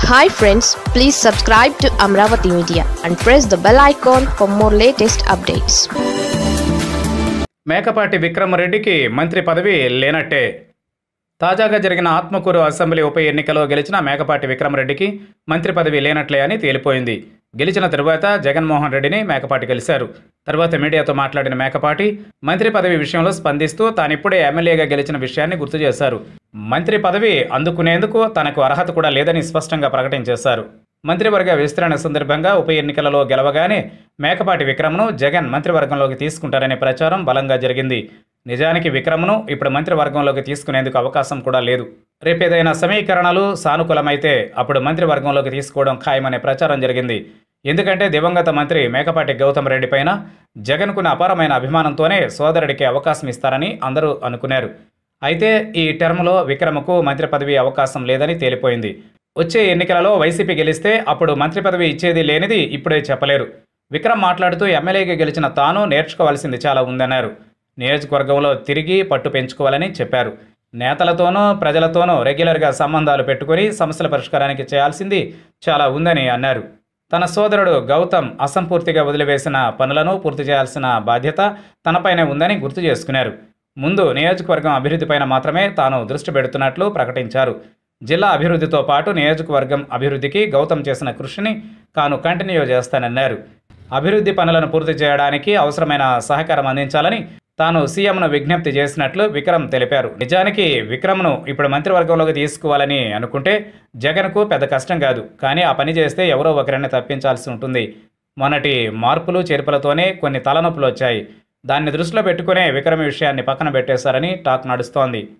hi friends please subscribe to Amaravati media and press the bell icon for more latest updates Mekapati విక్రమరెడ్డికి మంత్రి పదవి లేనట్టే తాజాగా జరిగిన ఆత్మకూరు అసెంబ్లీ ఉప ఎన్నికలో గెలిచిన మేకపాటి విక్రమరెడ్డికి మంత్రి పదవి లేనట్లే అని తేలిపోయింది గెలిచిన తరువాత జగన్మోహన్ రెడ్డిని మేకపాటి కలిశారు తర్వాత మీడియాతో మాట్లాడిన మేకపాటి మంత్రి పదవి విషయంలో స్పందిస్తూ తానిప్పుడే ఎమ్మెల్యేగా గెలిచిన విషయాన్ని గుర్తు చేశారు మంత్రి పదవి అందుకునేందుకు తనకు అర్హత కూడా లేదని స్పష్టంగా ప్రకటించేశారు మంత్రివర్గ విస్తరణ సందర్భంగా ఉప ఎన్నికలలో గెలవగానే మేకపాటి విక్రమ్ను జగన్ మంత్రివర్గంలోకి తీసుకుంటారనే ప్రచారం బలంగా జరిగింది నిజానికి విక్రమ్ను ఇప్పుడు మంత్రివర్గంలోకి తీసుకునేందుకు అవకాశం కూడా లేదు రేపేదైనా సమీకరణలు సానుకూలమైతే అప్పుడు మంత్రివర్గంలోకి తీసుకోవడం ఖాయమనే ప్రచారం జరిగింది ఎందుకంటే దివంగత మంత్రి మేకపాటి గౌతమ్ రెడ్డి పైన జగన్కున్న అపారమైన అభిమానంతోనే సోదరుడికి అవకాశం ఇస్తారని అందరూ అనుకున్నారు అయితే ఈ టర్మ్లో విక్రమకు మంత్రి పదవి అవకాశం లేదని తేలిపోయింది వచ్చే ఎన్నికలలో వైసీపీ గెలిస్తే అప్పుడు మంత్రి పదవి ఇచ్చేది లేనిది ఇప్పుడే చెప్పలేరు విక్రమ్ మాట్లాడుతూ ఎమ్మెల్యేగా గెలిచిన తాను నేర్చుకోవాల్సింది చాలా ఉందన్నారు నియోజకవర్గంలో తిరిగి పట్టు పెంచుకోవాలని చెప్పారు నేతలతోనూ ప్రజలతోనూ రెగ్యులర్గా సంబంధాలు పెట్టుకుని సమస్యల పరిష్కారానికి చేయాల్సింది చాలా ఉందని అన్నారు తన సోదరుడు గౌతమ్ అసంపూర్తిగా వదిలివేసిన పనులను పూర్తి చేయాల్సిన బాధ్యత తనపైనే ఉందని గుర్తు చేసుకున్నారు ముందు నియోజకవర్గం అభివృద్ధిపైన మాత్రమే తాను దృష్టి పెడుతున్నట్లు ప్రకటించారు జిల్లా అభివృద్ధితో పాటు నియోజకవర్గం అభివృద్ధికి గౌతమ్ చేసిన కృషిని తాను కంటిన్యూ చేస్తానన్నారు అభివృద్ధి పనులను పూర్తి చేయడానికి అవసరమైన సహకారం అందించాలని తాను సీఎంను విజ్ఞప్తి చేసినట్లు విక్రమ్ తెలిపారు నిజానికి విక్రమ్ను ఇప్పుడు మంత్రివర్గంలోకి తీసుకోవాలని అనుకుంటే జగన్కు పెద్ద కష్టం కాదు కానీ ఆ పని చేస్తే ఎవరో ఒకరిని తప్పించాల్సి ఉంటుంది మొన్నటి మార్పులు చేర్పులతోనే కొన్ని తలనొప్పులు వచ్చాయి దాన్ని దృష్టిలో పెట్టుకునే విక్రమ్ విషయాన్ని పక్కన పెట్టేశారని టాక్ నడుస్తోంది